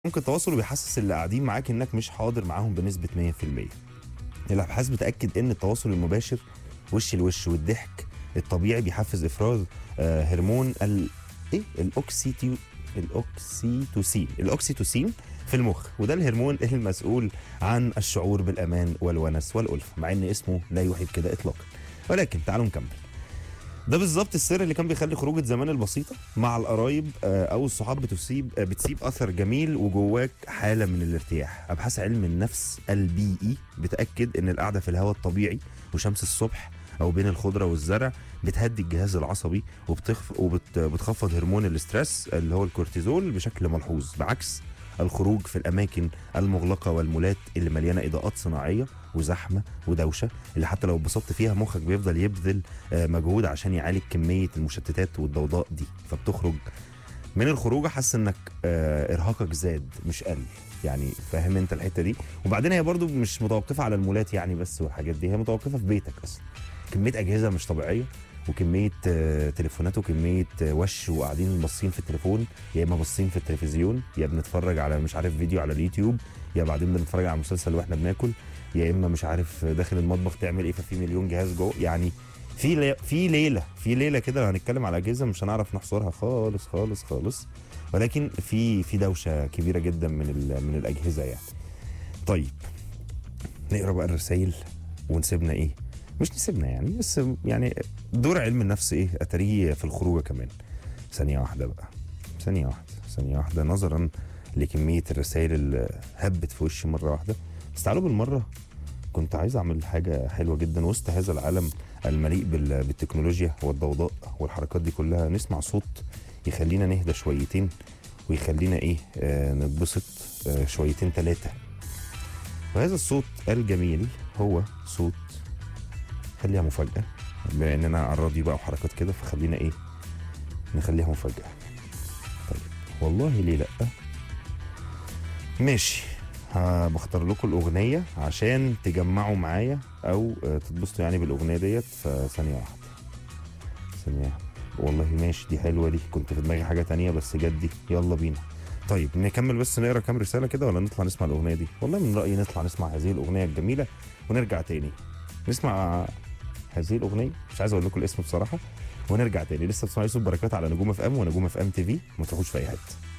ممكن التواصل بيحسس اللي قاعدين معاك انك مش حاضر معاهم بنسبه 100% الابحاث بتاكد ان التواصل المباشر وش لوش والضحك الطبيعي بيحفز افراز آه، هرمون ال ايه الاوكسيتيو الاوكسيتوسين الاوكسيتوسين في المخ وده الهرمون المسؤول عن الشعور بالامان والونس والالفه مع ان اسمه لا يوحي بكده اطلاقا ولكن تعالوا نكمل ده بالظبط السر اللي كان بيخلي خروجه زمان البسيطه مع القرايب آه، او الصحاب بتسيب آه، بتسيب اثر جميل وجواك حاله من الارتياح ابحاث علم النفس البيئي بتاكد ان القعده في الهواء الطبيعي وشمس الصبح او بين الخضره والزرع بتهدي الجهاز العصبي وبتخف وبتخفض هرمون الاسترس اللي هو الكورتيزول بشكل ملحوظ بعكس الخروج في الاماكن المغلقه والمولات اللي مليانه اضاءات صناعيه وزحمه ودوشه اللي حتى لو اتبسطت فيها مخك بيفضل يبذل آه، مجهود عشان يعالج كميه المشتتات والضوضاء دي فبتخرج من الخروجه حاسس انك آه، ارهاقك زاد مش قل يعني فاهم انت الحته دي وبعدين هي برضو مش متوقفه على المولات يعني بس والحاجات دي هي متوقفه في بيتك اصلا كميه اجهزه مش طبيعيه وكميه آه، تليفونات وكميه آه، وش وقاعدين باصين في التليفون يا اما باصين في التلفزيون يا بنتفرج على مش عارف فيديو على اليوتيوب يا بعدين بنتفرج على مسلسل واحنا بناكل يا اما مش عارف داخل المطبخ تعمل ايه ففي مليون جهاز جوه يعني في لي... في ليله في ليله كده لو هنتكلم على اجهزه مش هنعرف نحصرها خالص خالص خالص ولكن في في دوشه كبيره جدا من ال... من الاجهزه يعني طيب نقرا بقى الرسائل ونسيبنا ايه مش نسيبنا يعني بس يعني دور علم النفس ايه اتاريه في الخروجه كمان ثانيه واحده بقى ثانيه واحده ثانيه واحده نظرا لكميه الرسائل اللي هبت في وشي مره واحده بس تعالوا بالمره كنت عايز اعمل حاجه حلوه جدا وسط هذا العالم المليء بال- بالتكنولوجيا والضوضاء والحركات دي كلها نسمع صوت يخلينا نهدى شويتين ويخلينا ايه آه نتبسط آه شويتين ثلاثه وهذا الصوت الجميل هو صوت خليها مفاجاه بما اننا على الراديو بقى وحركات كده فخلينا ايه نخليها مفاجاه طيب والله ليه لا ماشي ها- بختار لكم الاغنيه عشان تجمعوا معايا او آه، تتبسطوا يعني بالاغنيه ديت فثانيه واحده ثانيه واحدة. والله ماشي دي حلوه دي كنت في دماغي حاجه تانية بس جت دي يلا بينا طيب نكمل بس نقرا كام رساله كده ولا نطلع نسمع الاغنيه دي والله من رايي نطلع نسمع هذه الاغنيه الجميله ونرجع تاني نسمع هذه الاغنيه مش عايز اقول لكم الاسم بصراحه ونرجع تاني لسه بتسمعوا يوسف بركات على نجوم اف ام ونجوم اف ام تي في ما تروحوش في اي حته